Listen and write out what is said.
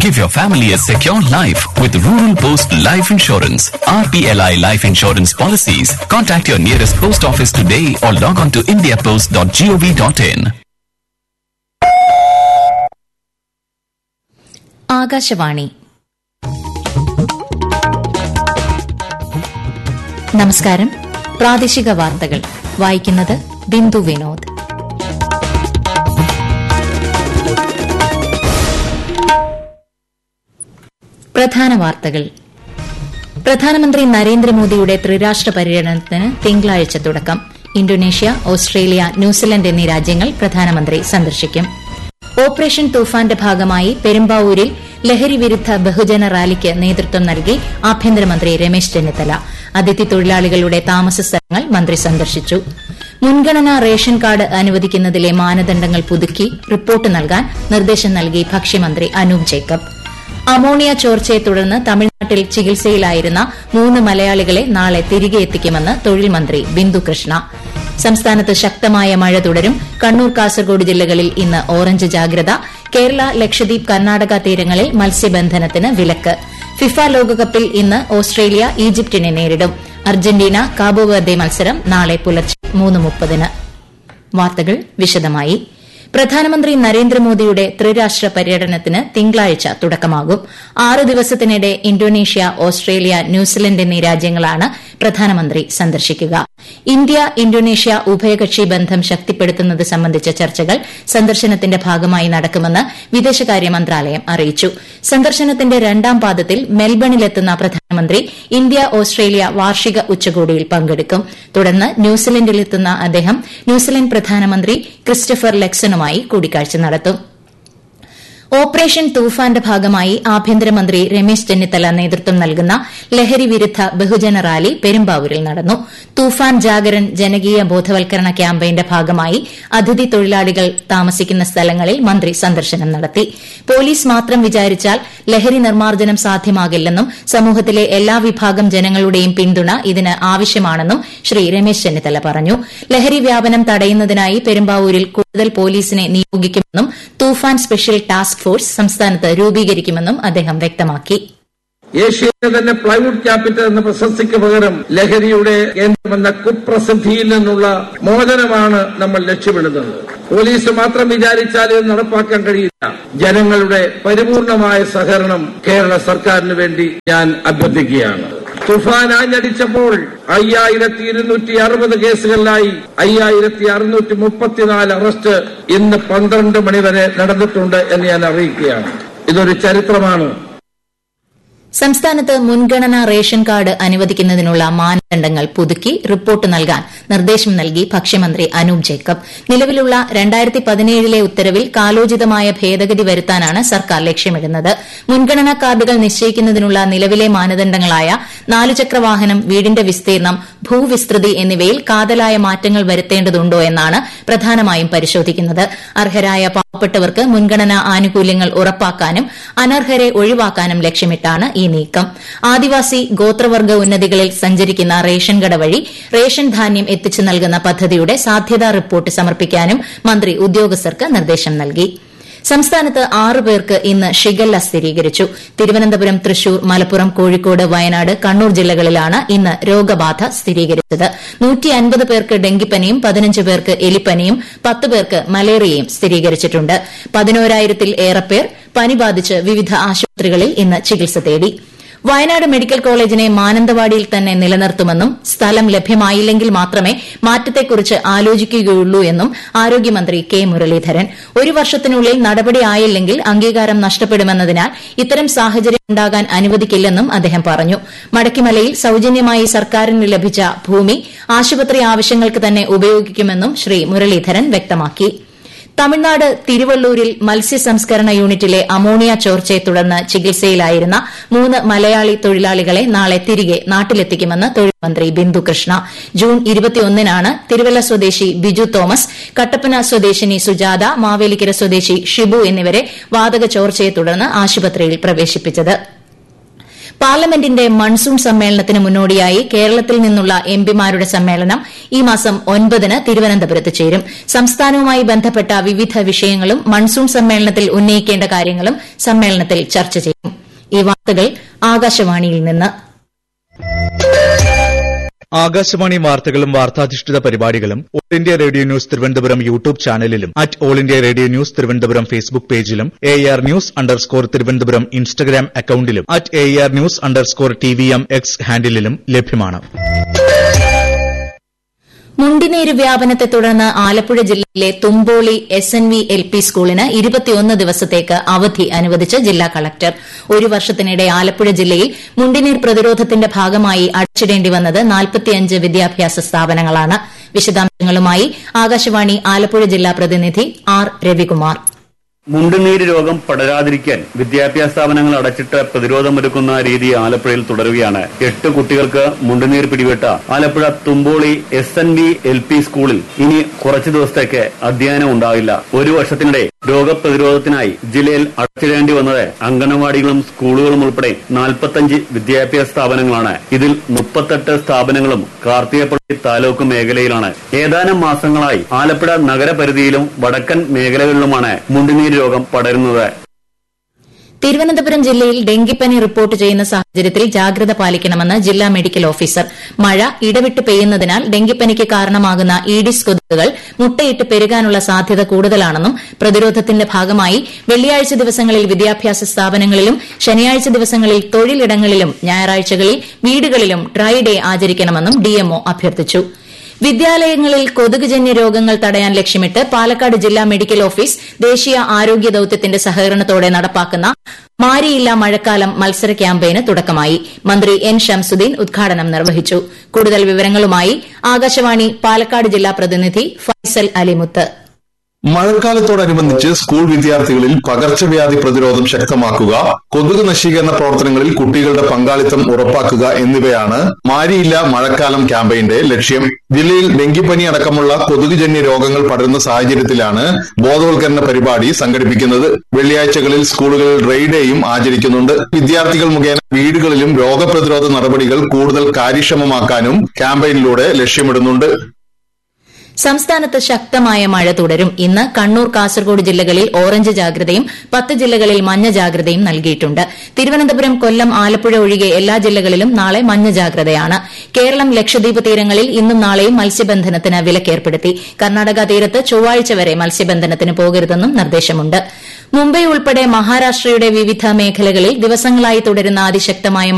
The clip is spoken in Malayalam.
Give your family a secure life with Rural Post Life Insurance. RPLI Life Insurance policies. Contact your nearest post office today or log on to indiapost.gov.in. Akashvani നമസ്കാരം പ്രാദേശിക വാർത്തകൾ വായിക്കുന്നത് ബിന്ദു വിനോദ് പ്രധാന വാർത്തകൾ പ്രധാനമന്ത്രി നരേന്ദ്രമോദിയുടെ ത്രിരാഷ്ട്ര പര്യടനത്തിന് തിങ്കളാഴ്ച തുടക്കം ഇന്തോനേഷ്യ ഓസ്ട്രേലിയ ന്യൂസിലൻഡ് എന്നീ രാജ്യങ്ങൾ പ്രധാനമന്ത്രി സന്ദർശിക്കും ഓപ്പറേഷൻ തൂഫാന്റെ ഭാഗമായി പെരുമ്പാവൂരിൽ ലഹരി വിരുദ്ധ ബഹുജന റാലിക്ക് നേതൃത്വം നൽകി ആഭ്യന്തരമന്ത്രി രമേശ് ചെന്നിത്തല അതിഥി തൊഴിലാളികളുടെ താമസ സ്ഥലങ്ങൾ മന്ത്രി സന്ദർശിച്ചു മുൻഗണനാ റേഷൻ കാർഡ് അനുവദിക്കുന്നതിലെ മാനദണ്ഡങ്ങൾ പുതുക്കി റിപ്പോർട്ട് നൽകാൻ നിർദ്ദേശം നൽകി ഭക്ഷ്യമന്ത്രി അനൂപ് ജേക്കബ് അമോണിയ ചോർച്ചയെ തുടർന്ന് തമിഴ്നാട്ടിൽ ചികിത്സയിലായിരുന്ന മൂന്ന് മലയാളികളെ നാളെ തിരികെ എത്തിക്കുമെന്ന് തൊഴിൽ മന്ത്രി ബിന്ദു കൃഷ്ണ സംസ്ഥാനത്ത് ശക്തമായ മഴ തുടരും കണ്ണൂർ കാസർഗോഡ് ജില്ലകളിൽ ഇന്ന് ഓറഞ്ച് ജാഗ്രത കേരള ലക്ഷദ്വീപ് കർണാടക തീരങ്ങളിൽ മത്സ്യബന്ധനത്തിന് വിലക്ക് ഫിഫ ലോകകപ്പിൽ ഇന്ന് ഓസ്ട്രേലിയ ഈജിപ്തിനെ നേരിടും അർജന്റീന കാബോവർദെ മത്സരം നാളെ പുലർച്ചെ മൂന്ന് മുപ്പതിന് വാർത്തകൾ വിശദമായി പ്രധാനമന്ത്രി നരേന്ദ്രമോദിയുടെ ത്രിരാഷ്ട്ര പര്യടനത്തിന് തിങ്കളാഴ്ച തുടക്കമാകും ആറ് ദിവസത്തിനിടെ ഇന്തോനേഷ്യ ഓസ്ട്രേലിയ ന്യൂസിലൻഡ് എന്നീ രാജ്യങ്ങളാണ് പ്രധാനമന്ത്രി സന്ദർശിക്കുക ഇന്ത്യ ഇന്തോനേഷ്യ ഉഭയകക്ഷി ബന്ധം ശക്തിപ്പെടുത്തുന്നത് സംബന്ധിച്ച ചർച്ചകൾ സന്ദർശനത്തിന്റെ ഭാഗമായി നടക്കുമെന്ന് വിദേശകാര്യ മന്ത്രാലയം അറിയിച്ചു സന്ദർശനത്തിന്റെ രണ്ടാം പാദത്തിൽ മെൽബണിലെത്തുന്ന പ്രധാനമന്ത്രി ഇന്ത്യ ഓസ്ട്രേലിയ വാർഷിക ഉച്ചകോടിയിൽ പങ്കെടുക്കും തുടർന്ന് ന്യൂസിലൻഡിലെത്തുന്ന അദ്ദേഹം ന്യൂസിലൻഡ് പ്രധാനമന്ത്രി ക്രിസ്റ്റഫർ ലെക്സണുമായി കൂടിക്കാഴ്ച നടത്തും ഓപ്പറേഷൻ തൂഫാന്റെ ഭാഗമായി ആഭ്യന്തരമന്ത്രി രമേശ് ചെന്നിത്തല നേതൃത്വം നൽകുന്ന ലഹരി വിരുദ്ധ ബഹുജന റാലി പെരുമ്പാവൂരിൽ നടന്നു തൂഫാൻ ജാഗരൻ ജനകീയ ബോധവൽക്കരണ ക്യാമ്പയിന്റെ ഭാഗമായി അതിഥി തൊഴിലാളികൾ താമസിക്കുന്ന സ്ഥലങ്ങളിൽ മന്ത്രി സന്ദർശനം നടത്തി പോലീസ് മാത്രം വിചാരിച്ചാൽ ലഹരി നിർമ്മാർജ്ജനം സാധ്യമാകില്ലെന്നും സമൂഹത്തിലെ എല്ലാ വിഭാഗം ജനങ്ങളുടെയും പിന്തുണ ഇതിന് ആവശ്യമാണെന്നും ശ്രീ രമേശ് ചെന്നിത്തല പറഞ്ഞു ലഹരി വ്യാപനം തടയുന്നതിനായി പെരുമ്പാവൂരിൽ കൂടുതൽ പോലീസിനെ നിയോഗിക്കുമെന്നും തൂഫാൻ സ്പെഷ്യൽ ടാസ്ക് ഫോഴ്സ് സംസ്ഥാനത്ത് രൂപീകരിക്കുമെന്നും അദ്ദേഹം വ്യക്തമാക്കി ഏഷ്യയിലെ തന്നെ പ്ലൈവുഡ് ക്യാപിറ്റൽ എന്ന പ്രശസ്തിക്ക് പകരം ലഹരിയുടെ കേന്ദ്രമെന്ന കുപ്രസിദ്ധിയിൽ നിന്നുള്ള മോചനമാണ് നമ്മൾ ലക്ഷ്യമിടുന്നത് പോലീസ് മാത്രം വിചാരിച്ചാൽ ഇത് നടപ്പാക്കാൻ കഴിയില്ല ജനങ്ങളുടെ പരിപൂർണമായ സഹകരണം കേരള സർക്കാരിന് വേണ്ടി ഞാൻ അഭ്യർത്ഥിക്കുകയാണ് തുഫാൻ ആഞ്ഞടിച്ചപ്പോൾ അയ്യായിരത്തി ഇരുന്നൂറ്റി അറുപത് കേസുകളിലായി അയ്യായിരത്തി അറുന്നൂറ്റി മുപ്പത്തിനാല് അറസ്റ്റ് ഇന്ന് പന്ത്രണ്ട് മണിവരെ നടന്നിട്ടുണ്ട് എന്ന് ഞാൻ അറിയിക്കുകയാണ് ഇതൊരു ചരിത്രമാണ് സംസ്ഥാനത്ത് മുൻഗണനാ റേഷൻ കാർഡ് അനുവദിക്കുന്നതിനുള്ള മാനദണ്ഡങ്ങൾ പുതുക്കി റിപ്പോർട്ട് നൽകാൻ നിർദ്ദേശം നൽകി ഭക്ഷ്യമന്ത്രി അനൂപ് ജേക്കബ് നിലവിലുള്ള രണ്ടായിരത്തി പതിനേഴിലെ ഉത്തരവിൽ കാലോചിതമായ ഭേദഗതി വരുത്താനാണ് സർക്കാർ ലക്ഷ്യമിടുന്നത് മുൻഗണനാ കാർഡുകൾ നിശ്ചയിക്കുന്നതിനുള്ള നിലവിലെ മാനദണ്ഡങ്ങളായ നാലുചക്ര വാഹനം വീടിന്റെ വിസ്തീർണം ഭൂവിസ്തൃതി എന്നിവയിൽ കാതലായ മാറ്റങ്ങൾ വരുത്തേണ്ടതുണ്ടോ എന്നാണ് പ്രധാനമായും പരിശോധിക്കുന്നത് അർഹരായ പാവപ്പെട്ടവർക്ക് മുൻഗണനാ ആനുകൂല്യങ്ങൾ ഉറപ്പാക്കാനും അനർഹരെ ഒഴിവാക്കാനും ലക്ഷ്യമിട്ടാണ് ഈ നീക്കം ആദിവാസി ഗോത്രവർഗ ഉന്നതികളിൽ സഞ്ചരിക്കുന്ന റേഷൻ കട വഴി റേഷൻ ധാന്യം എത്തിച്ചു നൽകുന്ന പദ്ധതിയുടെ സാധ്യതാ റിപ്പോർട്ട് സമർപ്പിക്കാനും മന്ത്രി ഉദ്യോഗസ്ഥർക്ക് നിർദ്ദേശം നൽകി സംസ്ഥാനത്ത് ആറ് പേർക്ക് ഇന്ന് ഷിഗല്ല സ്ഥിരീകരിച്ചു തിരുവനന്തപുരം തൃശൂർ മലപ്പുറം കോഴിക്കോട് വയനാട് കണ്ണൂർ ജില്ലകളിലാണ് ഇന്ന് രോഗബാധ സ്ഥിരീകരിച്ചത് പേർക്ക് ഡെങ്കിപ്പനിയും പതിനഞ്ച് പേർക്ക് എലിപ്പനിയും പത്ത് പേർക്ക് മലേറിയയും സ്ഥിരീകരിച്ചിട്ടുണ്ട് പതിനോരായിരത്തിൽ ഏറെ പേർ പനി ബാധിച്ച് വിവിധ ആശുപത്രികളിൽ ഇന്ന് ചികിത്സ തേടി വയനാട് മെഡിക്കൽ കോളേജിനെ മാനന്തവാടിയിൽ തന്നെ നിലനിർത്തുമെന്നും സ്ഥലം ലഭ്യമായില്ലെങ്കിൽ മാത്രമേ മാറ്റത്തെക്കുറിച്ച് ആലോചിക്കുകയുള്ളൂ എന്നും ആരോഗ്യമന്ത്രി കെ മുരളീധരൻ ഒരു വർഷത്തിനുള്ളിൽ നടപടിയായില്ലെങ്കിൽ അംഗീകാരം നഷ്ടപ്പെടുമെന്നതിനാൽ ഇത്തരം സാഹചര്യം ഉണ്ടാകാൻ അനുവദിക്കില്ലെന്നും അദ്ദേഹം പറഞ്ഞു മടക്കിമലയിൽ സൌജന്യമായി സർക്കാരിന് ലഭിച്ച ഭൂമി ആശുപത്രി ആവശ്യങ്ങൾക്ക് തന്നെ ഉപയോഗിക്കുമെന്നും ശ്രീ മുരളീധരൻ വ്യക്തമാക്കി തമിഴ്നാട് തിരുവള്ളൂരിൽ മത്സ്യ സംസ്കരണ യൂണിറ്റിലെ അമോണിയ ചോർച്ചയെ തുടർന്ന് ചികിത്സയിലായിരുന്ന മൂന്ന് മലയാളി തൊഴിലാളികളെ നാളെ തിരികെ നാട്ടിലെത്തിക്കുമെന്ന് തൊഴിൽ മന്ത്രി ബിന്ദു കൃഷ്ണ ജൂൺ ഇരുപത്തിയൊന്നിനാണ് തിരുവല്ല സ്വദേശി ബിജു തോമസ് കട്ടപ്പന സ്വദേശിനി സുജാത മാവേലിക്കര സ്വദേശി ഷിബു എന്നിവരെ വാതക ചോർച്ചയെ തുടർന്ന് ആശുപത്രിയിൽ പ്രവേശിപ്പിച്ചത് പാർലമെന്റിന്റെ മൺസൂൺ സമ്മേളനത്തിന് മുന്നോടിയായി കേരളത്തിൽ നിന്നുള്ള എംപിമാരുടെ സമ്മേളനം ഈ മാസം ഒൻപതിന് തിരുവനന്തപുരത്ത് ചേരും സംസ്ഥാനവുമായി ബന്ധപ്പെട്ട വിവിധ വിഷയങ്ങളും മൺസൂൺ സമ്മേളനത്തിൽ ഉന്നയിക്കേണ്ട കാര്യങ്ങളും സമ്മേളനത്തിൽ ചർച്ച ചെയ്യും ഈ വാർത്തകൾ ആകാശവാണിയിൽ നിന്ന് ആകാശവാണി വാർത്തകളും വാർത്താധിഷ്ഠിത പരിപാടികളും All India Radio news Thiruvananthapuram YouTube ചാനലിലും at All India Radio news Thiruvananthapuram Facebook പേജിലും A R news underscore Thiruvananthapuram Instagram അക്കൌണ്ടിലും at A R news underscore T V M X ഹാൻഡിലും ലഭ്യമാണ് മുണ്ടിനീര് വ്യാപനത്തെ തുടർന്ന് ആലപ്പുഴ ജില്ലയിലെ Thumpoly S N V L P സ്കൂളിന് ഇരുപത്തിയൊന്ന് ദിവസത്തേക്ക് അവധി അനുവദിച്ച് ജില്ലാ കളക്ടർ ഒരു വർഷത്തിനിടെ ആലപ്പുഴ ജില്ലയിൽ മുണ്ടിനീർ പ്രതിരോധത്തിന്റെ ഭാഗമായി അടച്ചിടേണ്ടി വന്നത് നാൽപ്പത്തിയഞ്ച് വിദ്യാഭ്യാസ സ്ഥാപനങ്ങളാണ് വിശദാംശങ്ങളുമായി ആകാശവാണി ആലപ്പുഴ ജില്ലാ പ്രതിനിധി ആർ രവികുമാർ മുണ്ടുനീര് രോഗം പടരാതിരിക്കാൻ വിദ്യാഭ്യാസ സ്ഥാപനങ്ങൾ അടച്ചിട്ട് പ്രതിരോധമൊരുക്കുന്ന രീതി ആലപ്പുഴയിൽ തുടരുകയാണ് എട്ട് കുട്ടികൾക്ക് മുണ്ടുനീർ പിടിപെട്ട Alappuzha Thumpoly S N V L P സ്കൂളിൽ ഇനി കുറച്ചു ദിവസത്തേക്ക് അധ്യയനം ഉണ്ടാവില്ല ഒരു വർഷത്തിനിടെ രോഗപ്രതിരോധത്തിനായി ജില്ലയിൽ അടച്ചിടേണ്ടി വന്നത് അംഗനവാടികളും സ്കൂളുകളും ഉൾപ്പെടെ നാൽപ്പത്തഞ്ച് വിദ്യാഭ്യാസ സ്ഥാപനങ്ങളാണ് ഇതിൽ മുപ്പത്തെട്ട് സ്ഥാപനങ്ങളും കാർത്തികപ്പള്ളി താലൂക്ക് മേഖലയിലാണ് ഏതാനും മാസങ്ങളായി ആലപ്പുഴ നഗരപരിധിയിലും വടക്കൻ മേഖലകളിലുമാണ് മുണ്ടുനീർ രോഗം പടരുന്നത് തിരുവനന്തപുരം ജില്ലയിൽ ഡെങ്കിപ്പനി റിപ്പോർട്ട് ചെയ്യുന്ന സാഹചര്യത്തിൽ ജാഗ്രത പാലിക്കണമെന്ന് ജില്ലാ മെഡിക്കൽ ഓഫീസർ മഴ ഇടവിട്ട് പെയ്യുന്നതിനാൽ ഡെങ്കിപ്പനിക്ക് കാരണമാകുന്ന ഈഡിസ് കൊതുകുകൾ മുട്ടയിട്ട് പെരുകാനുള്ള സാധ്യത കൂടുതലാണെന്നും പ്രതിരോധത്തിന്റെ ഭാഗമായി വെള്ളിയാഴ്ച ദിവസങ്ങളിൽ വിദ്യാഭ്യാസ സ്ഥാപനങ്ങളിലും ശനിയാഴ്ച ദിവസങ്ങളിൽ തൊഴിലിടങ്ങളിലും ഞായറാഴ്ചകളിൽ വീടുകളിലും ഡ്രൈ ഡേ ആചരിക്കണമെന്നും ഡിഎംഒ അഭ്യർത്ഥിച്ചു വിദ്യാലയങ്ങളിൽ കൊതുകുജന്യ രോഗങ്ങൾ തടയാൻ ലക്ഷ്യമിട്ട് പാലക്കാട് ജില്ലാ മെഡിക്കൽ ഓഫീസ് ദേശീയ ആരോഗ്യ ദൌത്യത്തിന്റെ സഹകരണത്തോടെ നടപ്പാക്കുന്ന മാരിയില്ല മഴക്കാലം മത്സര ക്യാമ്പയിന് തുടക്കമായി മന്ത്രി എൻ ഷംസുദ്ദീൻ ഉദ്ഘാടനം നിർവഹിച്ചു കൂടുതൽ വിവരങ്ങളുമായി ആകാശവാണി പാലക്കാട് ജില്ലാ പ്രതിനിധി ഫൈസൽ അലിമുത്ത് മഴക്കാലത്തോടനുബന്ധിച്ച് സ്കൂൾ വിദ്യാർത്ഥികളിൽ പകർച്ചവ്യാധി പ്രതിരോധം ശക്തമാക്കുക കൊതുക് നശീകരണ പ്രവർത്തനങ്ങളിൽ കുട്ടികളുടെ പങ്കാളിത്തം ഉറപ്പാക്കുക എന്നിവയാണ് മാരിയില്ല മഴക്കാലം ക്യാമ്പയിന്റെ ലക്ഷ്യം ജില്ലയിൽ ഡെങ്കിപ്പനി അടക്കമുള്ള കൊതുകുജന്യ രോഗങ്ങൾ പടരുന്ന സാഹചര്യത്തിലാണ് ബോധവൽക്കരണ പരിപാടി സംഘടിപ്പിക്കുന്നത് വെള്ളിയാഴ്ചകളിൽ സ്കൂളുകളിൽ ഡ്രൈ ഡേയും ആചരിക്കുന്നുണ്ട് വിദ്യാർത്ഥികൾ മുഖേന വീടുകളിലും രോഗപ്രതിരോധ നടപടികൾ കൂടുതൽ കാര്യക്ഷമമാക്കാനും ക്യാമ്പയിനിലൂടെ ലക്ഷ്യമിടുന്നുണ്ട് സംസ്ഥാനത്ത് ശക്തമായ മഴ തുടരും ഇന്ന് കണ്ണൂർ കാസർഗോഡ് ജില്ലകളിൽ ഓറഞ്ച് ജാഗ്രതയും പത്ത് ജില്ലകളിൽ മഞ്ഞ ജാഗ്രതയും നൽകിയിട്ടുണ്ട് തിരുവനന്തപുരം കൊല്ലം ആലപ്പുഴ ഒഴികെ എല്ലാ ജില്ലകളിലും നാളെ മഞ്ഞ ജാഗ്രതയാണ് കേരളം ലക്ഷദ്വീപ് തീരങ്ങളിൽ ഇന്നും നാളെയും മത്സ്യബന്ധനത്തിന് വിലക്കേർപ്പെടുത്തി കർണാടക തീരത്ത് ചൊവ്വാഴ്ച വരെ മത്സ്യബന്ധനത്തിന് പോകരുതെന്നും നിർദ്ദേശമുണ്ട് മുംബൈ ഉൾപ്പെടെ മഹാരാഷ്ട്രയുടെ വിവിധ മേഖലകളിൽ ദിവസങ്ങളായി തുടരുന്ന അതിശക്തമായ